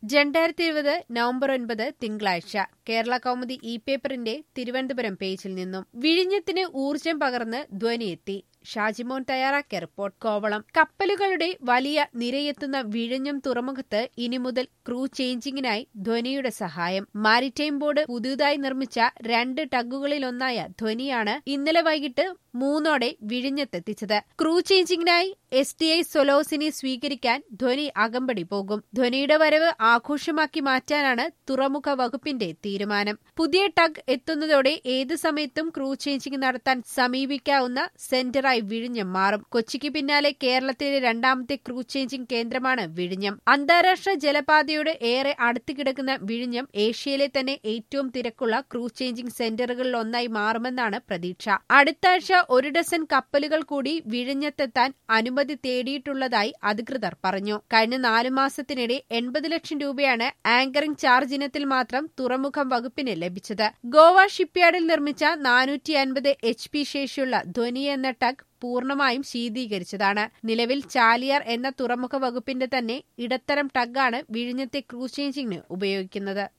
രണ്ടായിരത്തി ഇരുപത് നവംബർ ഒൻപത് തിങ്കളാഴ്ച കേരള കൗമുദി ഇ പേപ്പറിന്റെ തിരുവനന്തപുരം പേജിൽ നിന്നും വിഴിഞ്ഞത്തിന് ഊർജം പകർന്ന് ധ്വനിയെത്തി ഷാജിമോൻ തയ്യാറാക്കിയ റിപ്പോർട്ട് കോവളം കപ്പലുകളുടെ വലിയ നിരയെത്തുന്ന വിഴിഞ്ഞം തുറമുഖത്ത് ഇനി മുതൽ ക്രൂ ചേഞ്ചിങ്ങിനായി ധ്വനിയുടെ സഹായം മാരിടൈം ബോർഡ് പുതുതായി നിർമ്മിച്ച രണ്ട് ടഗുകളിലൊന്നായ ധ്വനിയാണ് ഇന്നലെ വൈകിട്ട് മൂന്നോടെ വിഴിഞ്ഞത്തെത്തിച്ചത് ക്രൂ ചേഞ്ചിങ്ങിനായി എസ് ടി ഐ സൊലോസിനെ സ്വീകരിക്കാൻ ധ്വനി അകമ്പടി പോകും ധ്വനിയുടെ വരവ് ആഘോഷമാക്കി മാറ്റാനാണ് തുറമുഖ വകുപ്പിന്റെ തീരുമാനം പുതിയ ടഗ് എത്തുന്നതോടെ ഏത് സമയത്തും ക്രൂ ചേഞ്ചിങ് നടത്താൻ സമീപിക്കാവുന്ന സെന്ററായി വിഴിഞ്ഞം മാറും കൊച്ചിക്ക് പിന്നാലെ കേരളത്തിലെ രണ്ടാമത്തെ ക്രൂ ചേഞ്ചിങ് കേന്ദ്രമാണ് വിഴിഞ്ഞം അന്താരാഷ്ട്ര ജലപാതയോട് ഏറെ അടുത്ത് കിടക്കുന്ന വിഴിഞ്ഞം ഏഷ്യയിലെ തന്നെ ഏറ്റവും തിരക്കുള്ള ക്രൂ ചേഞ്ചിങ് സെന്ററുകളിൽ ഒന്നായി മാറുമെന്നാണ് പ്രതീക്ഷ അടുത്താഴ്ച ഒരു ഡസൻ കപ്പലുകൾ കൂടി വിഴിഞ്ഞത്തെത്താൻ അനുമതി തേടിയിട്ടുള്ളതായി അധികൃതർ പറഞ്ഞു കഴിഞ്ഞ നാലു മാസത്തിനിടെ എൺപത് ലക്ഷം രൂപയാണ് ആങ്കറിംഗ് ചാർജ് ഇനത്തിൽ മാത്രം തുറമുഖം വകുപ്പിന് ലഭിച്ചത് ഗോവ ഷിപ്പ്യാർഡിൽ നിർമ്മിച്ച നാനൂറ്റി അൻപത് എച്ച് പി ശേഷിയുള്ള ധ്വനി എന്ന ടഗ് പൂർണ്ണമായും ശീതീകരിച്ചതാണ് നിലവിൽ ചാലിയാർ എന്ന തുറമുഖ വകുപ്പിന്റെ തന്നെ ഇടത്തരം ടഗാണ് വിഴിഞ്ഞത്തെ ക്രൂസ് ചേഞ്ചിങ്ങിന് ഉപയോഗിക്കുന്നത്